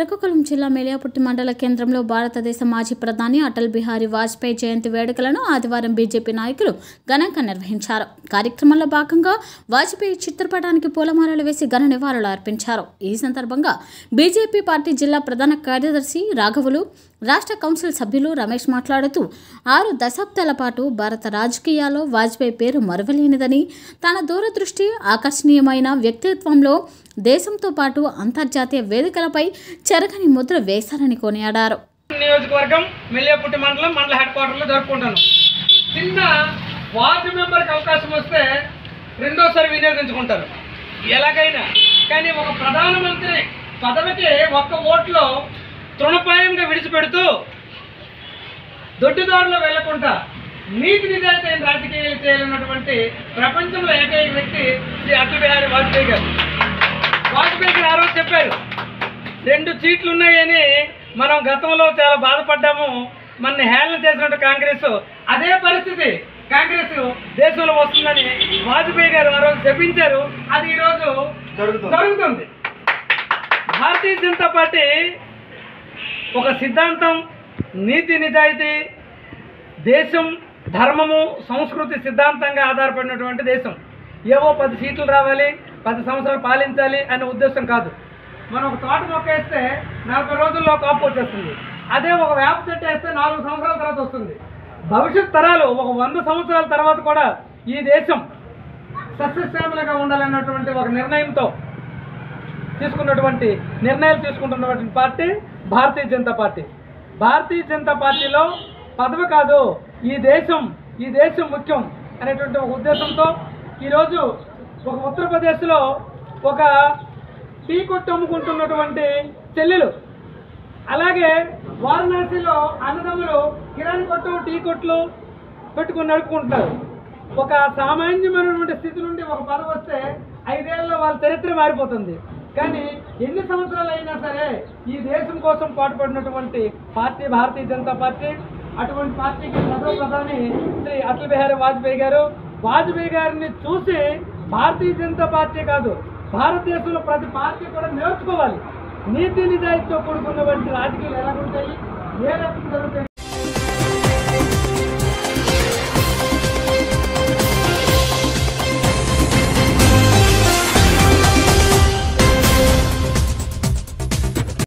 శ్రీకాకుళం జిల్లా మేలియాపుట్టి మండల కేంద్రంలో భారతదేశ మాజీ ప్రధాని అటల్ బిహారీ వాజ్పేయి జయంతి వేడుకలను ఆదివారం బీజేపీ నాయకులు ఘనంగా నిర్వహించారు కార్యక్రమంలో భాగంగా వాజ్పేయి చిత్రపటానికి పూలమాలలు వేసి ఘన నివాళులు అర్పించారు ఈ సందర్భంగా బీజేపీ పార్టీ జిల్లా ప్రధాన కార్యదర్శి రాఘవులు రాష్ట్ర కౌన్సిల్ సభ్యులు రమేష్ మాట్లాడుతూ ఆరు దశాబ్దాల పాటు భారత రాజకీయాల్లో వాజ్పేయి పేరు మరువలేనిదని తన దూరదృష్టి ఆకర్షణీయమైన వ్యక్తిత్వంలో దేశంతో పాటు అంతర్జాతీయ వేదికలపై చెరగని ముద్ర వేశారని కొనియాడారు నియోజకవర్గం మెల్లియాపుట్టి మండలం మండల హెడ్ క్వార్టర్లో జరుపుకుంటాను చిన్న వార్డు మెంబర్కి అవకాశం వస్తే రెండోసారి వినియోగించుకుంటారు ఎలాగైనా కానీ ఒక ప్రధానమంత్రి పదవికి ఒక్క ఓట్లో తృణపాయంగా విడిచిపెడుతూ దొడ్డిదారులో వెళ్లకుండా నీతి నిజాయితీ అయిన రాజకీయాలు చేయాలన్నటువంటి ప్రపంచంలో ఏకైక వ్యక్తి శ్రీ అటల్ బిహారీ వాజ్పేయి గారు వాజ్పేయి గారు ఆ రోజు చెప్పారు రెండు సీట్లు ఉన్నాయని మనం గతంలో చాలా బాధపడ్డాము మన హేళన చేసినట్టు కాంగ్రెస్ అదే పరిస్థితి కాంగ్రెస్ దేశంలో వస్తుందని వాజ్పేయి గారు ఆ రోజు చెప్పించారు అది ఈరోజు జరుగుతుంది భారతీయ జనతా పార్టీ ఒక సిద్ధాంతం నీతి నిజాయితీ దేశం ధర్మము సంస్కృతి సిద్ధాంతంగా ఆధారపడినటువంటి దేశం ఏవో పది సీట్లు రావాలి పది సంవత్సరాలు పాలించాలి అనే ఉద్దేశం కాదు మనం ఒక తోట మొక్క వేస్తే నలభై రోజుల్లో కాపు వచ్చేస్తుంది అదే ఒక వేప చెట్టు వేస్తే నాలుగు సంవత్సరాల తర్వాత వస్తుంది భవిష్యత్ తరాలు ఒక వంద సంవత్సరాల తర్వాత కూడా ఈ దేశం సస్యశ్యామలంగా ఉండాలన్నటువంటి ఒక నిర్ణయంతో తీసుకున్నటువంటి నిర్ణయాలు తీసుకుంటున్నటువంటి పార్టీ భారతీయ జనతా పార్టీ భారతీయ జనతా పార్టీలో పదవి కాదు ఈ దేశం ఈ దేశం ముఖ్యం అనేటువంటి ఒక ఉద్దేశంతో ఈరోజు ఒక ఉత్తరప్రదేశ్లో ఒక టీ కొట్టు అమ్ముకుంటున్నటువంటి చెల్లెలు అలాగే వారణాసిలో అన్నదమ్ములు కిరాణి కొట్టు టీ కొట్లు పెట్టుకుని నడుపుకుంటున్నారు ఒక సామాన్యమైనటువంటి స్థితి నుండి ఒక పదవి వస్తే ఐదేళ్లలో వాళ్ళ చరిత్ర మారిపోతుంది కానీ ఎన్ని సంవత్సరాలు అయినా సరే ఈ దేశం కోసం పాటుపడినటువంటి పార్టీ భారతీయ జనతా పార్టీ అటువంటి పార్టీకి ప్రథమ ప్రధాని శ్రీ అటల్ బిహారీ వాజ్పేయి గారు వాజ్పేయి గారిని చూసి భారతీయ జనతా పార్టీ కాదు భారతదేశంలో ప్రతి పార్టీ కూడా నేర్చుకోవాలి నీతి నిజాయితీతో కూడుకున్నటువంటి రాజకీయాలు ఎలా ఉంటాయి ఏ రకంగా జరుగుతాయి